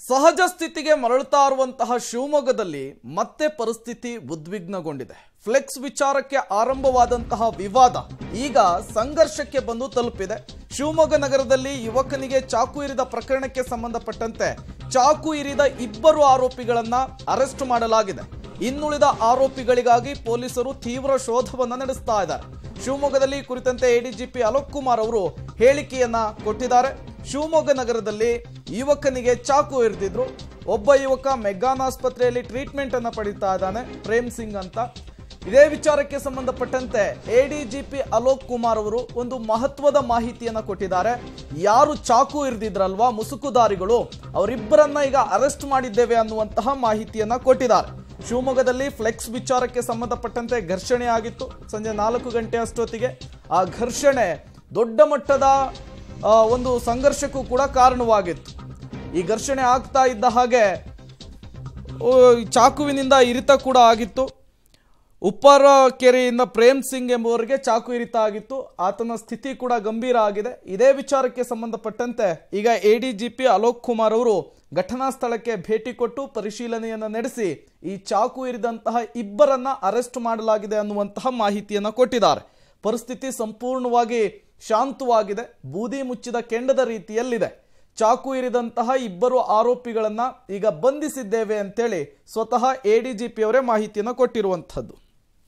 ಸಹಜ ಸ್ಥಿತಿಗೆ ಮರಳುತ್ತಾ ಇರುವಂತಹ ಶಿವಮೊಗ್ಗದಲ್ಲಿ ಮತ್ತೆ ಪರಿಸ್ಥಿತಿ ಉದ್ವಿಗ್ನಗೊಂಡಿದೆ ಫ್ಲೆಕ್ಸ್ ವಿಚಾರಕ್ಕೆ ಆರಂಭವಾದಂತಹ ವಿವಾದ ಈಗ ಸಂಘರ್ಷಕ್ಕೆ ಬಂದು ತಲುಪಿದೆ ಶಿವಮೊಗ್ಗ ನಗರದಲ್ಲಿ ಯುವಕನಿಗೆ ಚಾಕು ಇರಿದ ಪ್ರಕರಣಕ್ಕೆ ಸಂಬಂಧಪಟ್ಟಂತೆ ಚಾಕು ಇರಿದ ಇಬ್ಬರು ಆರೋಪಿಗಳನ್ನ ಅರೆಸ್ಟ್ ಮಾಡಲಾಗಿದೆ ಇನ್ನುಳಿದ ಆರೋಪಿಗಳಿಗಾಗಿ ಪೊಲೀಸರು ತೀವ್ರ ಶೋಧವನ್ನ ನಡೆಸ್ತಾ ಇದ್ದಾರೆ ಶಿವಮೊಗ್ಗದಲ್ಲಿ ಈ ಕುರಿತಂತೆ ಎಡಿಜಿಪಿ ಅಲೋಕ್ ಕುಮಾರ್ ಅವರು ಹೇಳಿಕೆಯನ್ನ ಕೊಟ್ಟಿದ್ದಾರೆ ಶಿವಮೊಗ್ಗ ನಗರದಲ್ಲಿ ಯುವಕನಿಗೆ ಚಾಕು ಇರಿದಿದ್ರು ಒಬ್ಬ ಯುವಕ ಮೆಗ್ಗಾನ್ ಆಸ್ಪತ್ರೆಯಲ್ಲಿ ಟ್ರೀಟ್ಮೆಂಟ್ ಅನ್ನ ಪಡಿತಾ ಇದ್ದಾನೆ ಪ್ರೇಮ್ ಸಿಂಗ್ ಅಂತ ಇದೇ ವಿಚಾರಕ್ಕೆ ಸಂಬಂಧಪಟ್ಟಂತೆ ಎಡಿಜಿಪಿ ಅಲೋಕ್ ಕುಮಾರ್ ಅವರು ಒಂದು ಮಹತ್ವದ ಮಾಹಿತಿಯನ್ನ ಕೊಟ್ಟಿದ್ದಾರೆ ಯಾರು ಚಾಕು ಇರಿದಿದ್ರಲ್ವಾ ಮುಸುಕುದಾರಿಗಳು ಅವರಿಬ್ಬರನ್ನ ಈಗ ಅರೆಸ್ಟ್ ಮಾಡಿದ್ದೇವೆ ಅನ್ನುವಂತಹ ಮಾಹಿತಿಯನ್ನ ಕೊಟ್ಟಿದ್ದಾರೆ ಶಿವಮೊಗ್ಗದಲ್ಲಿ ಫ್ಲೆಕ್ಸ್ ವಿಚಾರಕ್ಕೆ ಸಂಬಂಧಪಟ್ಟಂತೆ ಘರ್ಷಣೆ ಆಗಿತ್ತು ಸಂಜೆ ನಾಲ್ಕು ಗಂಟೆ ಅಷ್ಟೊತ್ತಿಗೆ ಆ ಘರ್ಷಣೆ ದೊಡ್ಡ ಮಟ್ಟದ ಆ, ಒಂದು ಸಂಘರ್ಷಕ್ಕೂ ಕೂಡ ಕಾರಣವಾಗಿತ್ತು ಈ ಘರ್ಷಣೆ ಆಗ್ತಾ ಇದ್ದ ಹಾಗೆ ಓ, ಈ ಚಾಕುವಿನಿಂದ ಇರಿತ ಕೂಡ ಆಗಿತ್ತು ಉಪ್ಪಾರ ಕೆರೆಯಿಂದ ಪ್ರೇಮ್ ಸಿಂಗ್ ಎಂಬುವರಿಗೆ ಚಾಕು ಇರಿತ ಆಗಿತ್ತು ಆತನ ಸ್ಥಿತಿ ಕೂಡ ಗಂಭೀರ ಆಗಿದೆ ಇದೇ ವಿಚಾರಕ್ಕೆ ಸಂಬಂಧಪಟ್ಟಂತೆ ಈಗ ಎಡಿಜಿಪಿ ಅಲೋಕ್ ಕುಮಾರ್ ಅವರು ಘಟನಾ ಸ್ಥಳಕ್ಕೆ ಭೇಟಿ ಕೊಟ್ಟು ಪರಿಶೀಲನೆಯನ್ನ ನಡೆಸಿ ಈ ಚಾಕು ಇರಿದಂತಹ ಇಬ್ಬರನ್ನ ಅರೆಸ್ಟ್ ಮಾಡಲಾಗಿದೆ ಅನ್ನುವಂತಹ ಮಾಹಿತಿಯನ್ನ ಕೊಟ್ಟಿದ್ದಾರೆ ಪರಿಸ್ಥಿತಿ ಸಂಪೂರ್ಣವಾಗಿ ಶಾಂತವಾಗಿದೆ ಬೂದಿ ಮುಚ್ಚಿದ ಕೆಂಡದ ರೀತಿಯಲ್ಲಿದೆ ಚಾಕು ಇರಿದಂತಹ ಇಬ್ಬರು ಆರೋಪಿಗಳನ್ನ ಈಗ ಬಂಧಿಸಿದ್ದೇವೆ ಅಂತೇಳಿ ಸ್ವತಃ ಎಡಿಜಿಪಿ ಅವರೇ ಮಾಹಿತಿಯನ್ನು ಕೊಟ್ಟಿರುವಂಥದ್ದು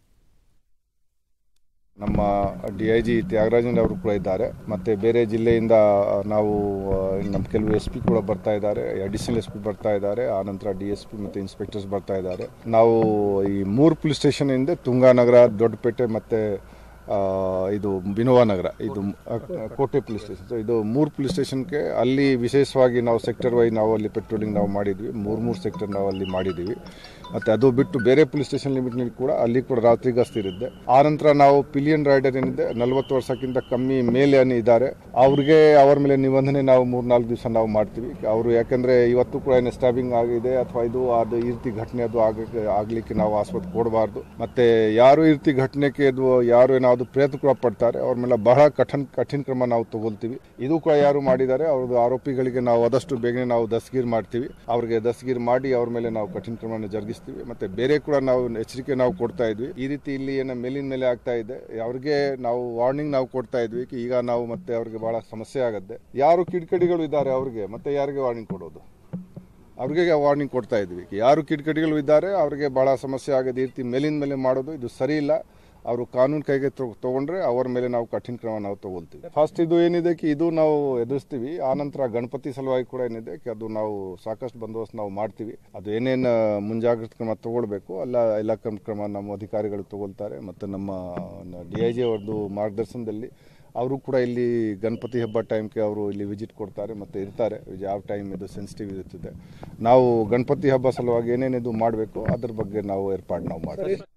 ನಮ್ಮ ಡಿ ಐ ಜಿ ತ್ಯಾಗರಾಜನ್ ಅವರು ಕೂಡ ಇದ್ದಾರೆ ಮತ್ತೆ ಬೇರೆ ಜಿಲ್ಲೆಯಿಂದ ನಾವು ಆ, ನಮ್ಮ ಕೆಲವು ಎಸ್ ಪಿ ಕೂಡ ಬರ್ತಾ ಇದ್ದಾರೆ ಅಡಿಷನಲ್ ಎಸ್ ಪಿ ಬರ್ತಾ ಇದ್ದಾರೆ ಆ ನಂತರ ಡಿ ಎಸ್ ಪಿ ಮತ್ತೆ ಇನ್ಸ್ಪೆಕ್ಟರ್ಸ್ ಬರ್ತಾ ಇದ್ದಾರೆ ನಾವು ಈ ಮೂರು ಪೊಲೀಸ್ ಸ್ಟೇಷನ್ ಇಂದ ತುಂಗಾನಗರ ದೊಡ್ಡಪೇಟೆ ಮತ್ತೆ ಆ, ಇದು ಬಿನೋವಾ ನಗರ ಇದು ಆ, ಕೋಟೆ ಪೊಲೀಸ್ ಸ್ಟೇಷನ್ ಇದು ಮೂರು ಪೊಲೀಸ್ ಸ್ಟೇಷನ್ಗೆ ಅಲ್ಲಿ ವಿಶೇಷವಾಗಿ ನಾವು ಸೆಕ್ಟರ್ ವೈ ನಾವು ಅಲ್ಲಿ ಪೆಟ್ರೋಲಿಂಗ್ ನಾವು ಮಾಡಿದ್ವಿ ಮೂರು ಮೂರು ಸೆಕ್ಟರ್ ನಾವು ಅಲ್ಲಿ ಮಾಡಿದ್ದೀವಿ ಮತ್ತೆ ಅದು ಬಿಟ್ಟು ಬೇರೆ ಪೊಲೀಸ್ ಸ್ಟೇಷನ್ ಲಿಮಿಟ್ನಲ್ಲಿ ಕೂಡ ಅಲ್ಲಿ ಕೂಡ ರಾತ್ರಿ ಗಸ್ತು ಇರುತ್ತೆ ಆ ನಂತರ ನಾವು ಪಿಲಿಯನ್ ರೈಡರ್ ಏನಿದೆ ನಲವತ್ತು ವರ್ಷಕ್ಕಿಂತ ಕಮ್ಮಿ ಮೇಲೆ ಏನ್ ಇದ್ದಾರೆ ಅವ್ರಿಗೆ ಅವರ ಮೇಲೆ ನಿಬಂಧನೆ ನಾವು ಮೂರ್ನಾಲ್ಕು ದಿವಸ ನಾವು ಮಾಡ್ತೀವಿ ಅವರು ಯಾಕಂದ್ರೆ ಇವತ್ತು ಕೂಡ ಏನು ಸ್ಟಾಬಿಂಗ್ ಆಗಿದೆ ಅಥವಾ ಇದು ಅದು ಈ ರೀತಿ ಘಟನೆ ಅದು ಆಗಕ್ಕೆ ಆಗ್ಲಿಕ್ಕೆ ನಾವು ಆಸ್ಪತ್ರೆ ಕೊಡಬಾರ್ದು ಮತ್ತೆ ಯಾರು ಈ ರೀತಿ ಘಟನೆಗೆ ಅದು ಯಾರು ಏನಾದ್ರು ಪ್ರಯತ್ನ ಕೂಡ ಪಡ್ತಾರೆ ಅವ್ರ ಮೇಲೆ ಬಹಳ ಕಠಿಣ ಕಠಿಣ ಕ್ರಮ ನಾವು ತಗೊಳ್ತೀವಿ ಇದು ಕೂಡ ಯಾರು ಮಾಡಿದ್ದಾರೆ ಅವ್ರದ್ದು ಆರೋಪಿಗಳಿಗೆ ನಾವು ಆದಷ್ಟು ಬೇಗನೆ ನಾವು ದಸ್ಗೀರ್ ಮಾಡ್ತೀವಿ ಅವ್ರಿಗೆ ದಸ್ಗೀರ್ ಮಾಡಿ ಅವ್ರ ಮೇಲೆ ನಾವು ಕಠಿಣ ಕ್ರಮವನ್ನು ಜರುಗಿಸ್ತೀವಿ ಮತ್ತೆ ಬೇರೆ ಕೂಡ ನಾವು ಎಚ್ಚರಿಕೆ ನಾವು ಕೊಡ್ತಾ ಇದ್ವಿ ಈ ರೀತಿ ಇಲ್ಲಿ ಏನು ಮೇಲಿನ ಮೇಲೆ ಆಗ್ತಾ ಇದೆ ಅವ್ರಿಗೆ ನಾವು ವಾರ್ನಿಂಗ್ ನಾವು ಕೊಡ್ತಾ ಇದ್ವಿ ಈಗ ನಾವು ಮತ್ತೆ ಅವ್ರಿಗೆ ಬಹಳ ಸಮಸ್ಯೆ ಆಗುತ್ತೆ ಯಾರು ಕಿಡಿಕಡಿಗಳು ಇದ್ದಾರೆ ಅವ್ರಿಗೆ ಮತ್ತೆ ಯಾರಿಗೆ ವಾರ್ನಿಂಗ್ ಕೊಡೋದು ಅವ್ರಿಗೆ ವಾರ್ನಿಂಗ್ ಕೊಡ್ತಾ ಇದ್ವಿ ಯಾರು ಕಿಡಿಕಡಿಗಳು ಇದ್ದಾರೆ ಅವ್ರಿಗೆ ಬಹಳ ಸಮಸ್ಯೆ ಆಗದೆ ಈ ರೀತಿ ಮೇಲಿನ ಮೇಲೆ ಮಾಡೋದು ಇದು ಸರಿ ಇಲ್ಲ ಅವರು ಕಾನೂನು ಕೈಗೆ ತೊ- ತಗೊಂಡ್ರೆ ಅವರ ಮೇಲೆ ನಾವು ಕಠಿಣ ಕ್ರಮ ನಾವು ತಗೊಳ್ತೀವಿ ಫಸ್ಟ್ ಇದು ಏನಿದೆ ಕಿ ಇದು ನಾವು ಎದುರಿಸ್ತೀವಿ ಆ ನಂತರ ಗಣಪತಿ ಸಲುವಾಗಿ ಕೂಡ ಏನಿದೆ ಕಿ ಅದು ನಾವು ಸಾಕಷ್ಟು ಬಂದೋಬಸ್ತ್ ನಾವು ಮಾಡ್ತೀವಿ ಅದು ಏನೇನು ಮುಂಜಾಗ್ರತಾ ಕ್ರಮ ತಗೊಳ್ಬೇಕು ಅಲ್ಲ ಎಲ್ಲ ಕ್ರಮ ಕ್ರಮ ನಮ್ಮ ಅಧಿಕಾರಿಗಳು ತಗೊಳ್ತಾರೆ ಮತ್ತು ನಮ್ಮ ಡಿ ಐ ಜಿ ಅವ್ರದ್ದು ಮಾರ್ಗದರ್ಶನದಲ್ಲಿ ಅವರು ಕೂಡ ಇಲ್ಲಿ ಗಣಪತಿ ಹಬ್ಬ ಟೈಮ್ಗೆ ಅವರು ಇಲ್ಲಿ ವಿಸಿಟ್ ಕೊಡ್ತಾರೆ ಮತ್ತು ಇರ್ತಾರೆ ಯಾವ ಟೈಮ್ ಇದು ಸೆನ್ಸಿಟಿವ್ ಇರುತ್ತದೆ ನಾವು ಗಣಪತಿ ಹಬ್ಬ ಸಲುವಾಗಿ ಏನೇನಿದು ಮಾಡಬೇಕು ಅದ್ರ ಬಗ್ಗೆ ನಾವು ಏರ್ಪಾಡು ನಾವು ಮಾಡ್ತೀವಿ